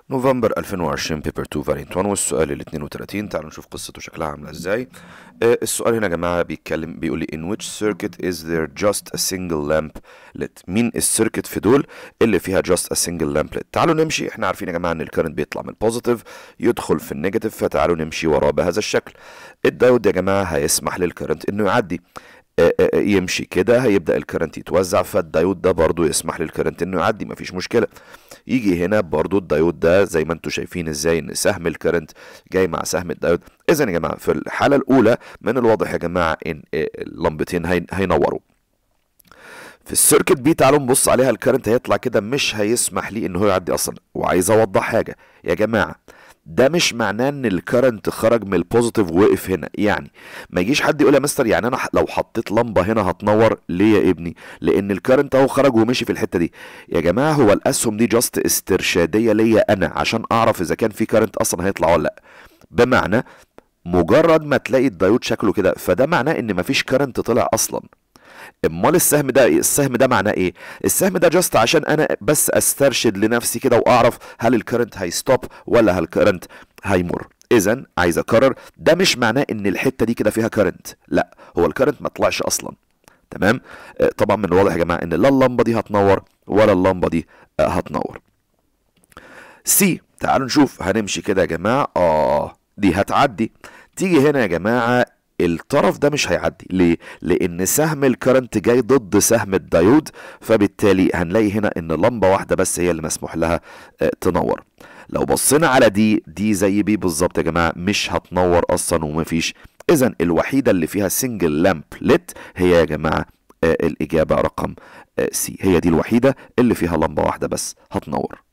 نوفمبر 2020 بيبر 2 فارينت 1 والسؤال ال 32 تعالوا نشوف قصته شكلها عامله ازاي آه، السؤال هنا يا جماعه بيتكلم بيقول لي in which circuit is there just a single lamp lit مين السيركت في دول اللي فيها just a single lamp lit تعالوا نمشي احنا عارفين يا جماعه ان الكرنت بيطلع من البوزيتيف يدخل في النيجاتيف فتعالوا نمشي وراه بهذا الشكل الدايود يا جماعه هيسمح للكرنت انه يعدي آه، آه، آه، يمشي كده هيبدا الكرنت يتوزع فالدايود ده برضو يسمح للكرنت انه يعدي مفيش مشكله يجي هنا برضو الدايود ده زي ما انتم شايفين ازاي ان سهم الكرنت جاي مع سهم الدايود اذا يا جماعه في الحاله الاولى من الواضح يا جماعه ان آه، اللمبتين هي- هينوروا في السيركت بي تعالوا نبص عليها الكرنت هيطلع كده مش هيسمح ليه ان هو يعدي اصلا وعايز اوضح حاجه يا جماعه ده مش معناه ان الكرنت خرج من البوزيتيف ووقف هنا يعني ما يجيش حد يقول يا مستر يعني انا ح- لو حطيت لمبه هنا هتنور ليه يا ابني لان الكرنت اهو خرج ومشي في الحته دي يا جماعه هو الاسهم دي جاست استرشاديه ليا انا عشان اعرف اذا كان في كرنت اصلا هيطلع ولا لا بمعنى مجرد ما تلاقي الدايود شكله كده فده معناه ان مفيش كرنت طلع اصلا امال السهم ده إيه؟ السهم ده معناه ايه السهم ده جاست عشان انا بس استرشد لنفسي كده واعرف هل الكرنت هيستوب ولا هل الكرنت هيمر اذا عايز اكرر ده مش معناه ان الحته دي كده فيها كرنت لا هو الكرنت ما طلعش اصلا تمام آه، طبعا من الواضح يا جماعه ان لا اللمبه دي هتنور ولا اللمبه دي آه، هتنور سي تعالوا نشوف هنمشي كده يا جماعة اه دي هتعدي تيجي هنا يا جماعة الطرف ده مش هيعدي ليه؟ لأن سهم الكرنت جاي ضد سهم الدايود فبالتالي هنلاقي هنا إن لمبة واحدة بس هي اللي مسموح لها آه، تنور لو بصينا على دي دي زي بي بالظبط يا جماعة مش هتنور أصلا ومفيش إذا الوحيدة اللي فيها سنجل لامب ليت هي يا جماعة آه، الإجابة رقم سي هي دي الوحيدة اللي فيها لمبة واحدة بس هتنور